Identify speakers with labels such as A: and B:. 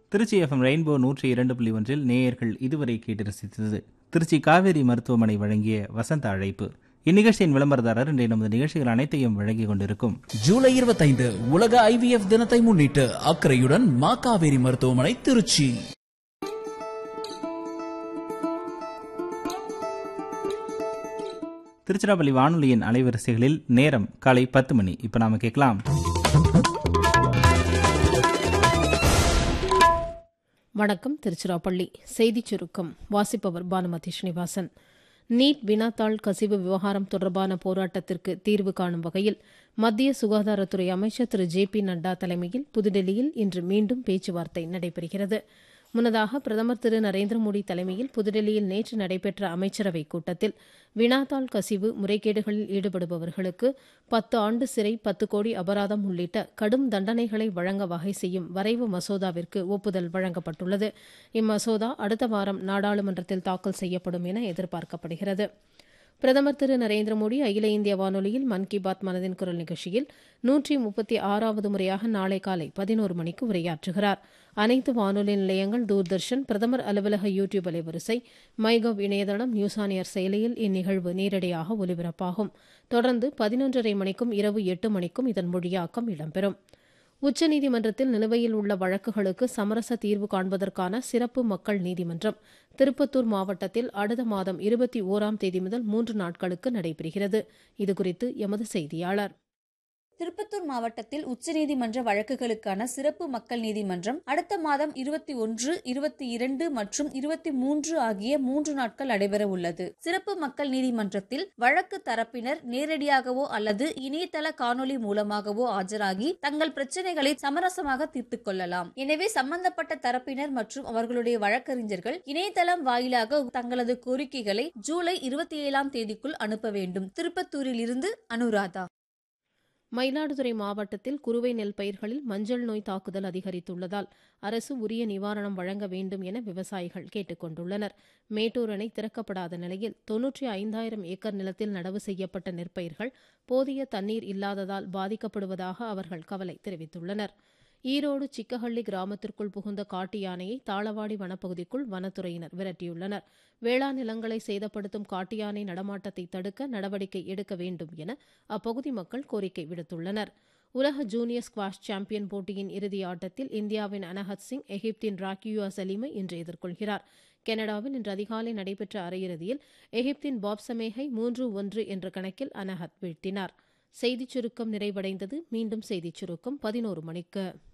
A: Trichy FM rainbow நூற்றி இரண்டு புள்ளி ஒன்றில் நேயர்கள் இதுவரை கேட்டு ரசித்தது திருச்சி காவேரி மருத்துவமனை வழங்கிய வசந்த அழைப்பு இந்நிகழ்ச்சியின் விளம்பரதாரர் இன்றைய நமது நிகழ்ச்சிகள் அனைத்தையும் வழங்கிக் கொண்டிருக்கும்
B: ஜூலை 25 உலக ஐவிஎஃப் தினத்தை முன்னிட்டு அக்கறையுடன் மா காவேரி மருத்துவமனை திருச்சி
A: திருச்சிராப்பள்ளி வானொலியின் அலைவரிசைகளில் நேரம் காலை பத்து மணி இப்போ நாம கேட்கலாம்
C: வணக்கம் திருச்சிராப்பள்ளி செய்திச் சுருக்கம் வாசிப்பவர் பானுமதி ஸ்ரீனிவாசன் நீட் வினாத்தாள் கசிவு விவகாரம் தொடர்பான போராட்டத்திற்கு தீர்வு காணும் வகையில் மத்திய சுகாதாரத்துறை அமைச்சர் திரு ஜே பி நட்டா தலைமையில் புதுடெல்லியில் இன்று மீண்டும் பேச்சுவார்த்தை நடைபெறுகிறது முன்னதாக பிரதமர் திரு நரேந்திர மோடி தலைமையில் புதுடெல்லியில் நேற்று நடைபெற்ற அமைச்சரவைக் கூட்டத்தில் வினாத்தாள் கசிவு முறைகேடுகளில் ஈடுபடுபவர்களுக்கு பத்து ஆண்டு சிறை பத்து கோடி அபராதம் உள்ளிட்ட கடும் தண்டனைகளை வழங்க வகை செய்யும் வரைவு மசோதாவிற்கு ஒப்புதல் வழங்கப்பட்டுள்ளது இம்மசோதா அடுத்த வாரம் நாடாளுமன்றத்தில் தாக்கல் செய்யப்படும் என எதிர்பார்க்கப்படுகிறது பிரதமர் திரு நரேந்திர மோடி அகில இந்திய வானொலியில் மன் கி பாத் மனதின் குரல் நிகழ்ச்சியில் நூற்றி முப்பத்தி ஆறாவது முறையாக நாளை காலை பதினோரு மணிக்கு உரையாற்றுகிறார் அனைத்து வானொலி நிலையங்கள் தூர்தர்ஷன் பிரதமர் அலுவலக யூ டியூப் அலைவரிசை மைகவ் இணையதளம் நியூஸ் ஆனியர் செயலியில் இந்நிகழ்வு நேரடியாக ஒலிபரப்பாகும் தொடர்ந்து பதினொன்றரை மணிக்கும் இரவு எட்டு மணிக்கும் இதன் மொழியாக்கம் இடம்பெறும் உச்சநீதிமன்றத்தில் நிலுவையில் உள்ள வழக்குகளுக்கு சமரச தீர்வு காண்பதற்கான சிறப்பு மக்கள் நீதிமன்றம் திருப்பத்தூர் மாவட்டத்தில் அடுத்த மாதம் இருபத்தி ஓராம் தேதி முதல் மூன்று நாட்களுக்கு நடைபெறுகிறது இதுகுறித்து எமது செய்தியாளர்
D: திருப்பத்தூர் மாவட்டத்தில் உச்சநீதிமன்ற வழக்குகளுக்கான சிறப்பு மக்கள் நீதிமன்றம் அடுத்த மாதம் இருபத்தி ஒன்று இருபத்தி இரண்டு மற்றும் இருபத்தி மூன்று ஆகிய மூன்று நாட்கள் நடைபெற உள்ளது சிறப்பு மக்கள் நீதிமன்றத்தில் வழக்கு தரப்பினர் நேரடியாகவோ அல்லது இணையதள காணொலி மூலமாகவோ ஆஜராகி தங்கள் பிரச்சனைகளை சமரசமாக தீர்த்துக் கொள்ளலாம் எனவே சம்பந்தப்பட்ட தரப்பினர் மற்றும் அவர்களுடைய வழக்கறிஞர்கள் இணையதளம் வாயிலாக தங்களது கோரிக்கைகளை ஜூலை இருபத்தி ஏழாம் தேதிக்குள் அனுப்ப வேண்டும் திருப்பத்தூரில் இருந்து அனுராதா
C: மயிலாடுதுறை மாவட்டத்தில் குறுவை நெல் பயிர்களில் மஞ்சள் நோய் தாக்குதல் அதிகரித்துள்ளதால் அரசு உரிய நிவாரணம் வழங்க வேண்டும் என விவசாயிகள் கேட்டுக் கொண்டுள்ளனர் மேட்டூர் அணை திறக்கப்படாத நிலையில் தொன்னூற்றி ஐந்தாயிரம் ஏக்கர் நிலத்தில் நடவு செய்யப்பட்ட நெற்பயிர்கள் போதிய தண்ணீர் இல்லாததால் பாதிக்கப்படுவதாக அவர்கள் கவலை தெரிவித்துள்ளனர் ஈரோடு சிக்கஹள்ளி கிராமத்திற்குள் புகுந்த காட்டு யானையை தாளவாடி வனப்பகுதிக்குள் வனத்துறையினர் விரட்டியுள்ளனர் வேளாண் நிலங்களை சேதப்படுத்தும் காட்டு யானை நடமாட்டத்தை தடுக்க நடவடிக்கை எடுக்க வேண்டும் என அப்பகுதி மக்கள் கோரிக்கை விடுத்துள்ளனர் உலக ஜூனியர் ஸ்குவாஷ் சாம்பியன் போட்டியின் இறுதி ஆட்டத்தில் இந்தியாவின் அனஹத் சிங் எகிப்தின் ராக்கியூயா சலீமை இன்று எதிர்கொள்கிறார் கனடாவில் இன்று அதிகாலை நடைபெற்ற அரையிறுதியில் எகிப்தின் பாப் சமேஹை மூன்று ஒன்று என்ற கணக்கில் அனஹத் வீழ்த்தினார் செய்திச் சுருக்கம் நிறைவடைந்தது மீண்டும் செய்திச் சுருக்கம் பதினோரு மணிக்கு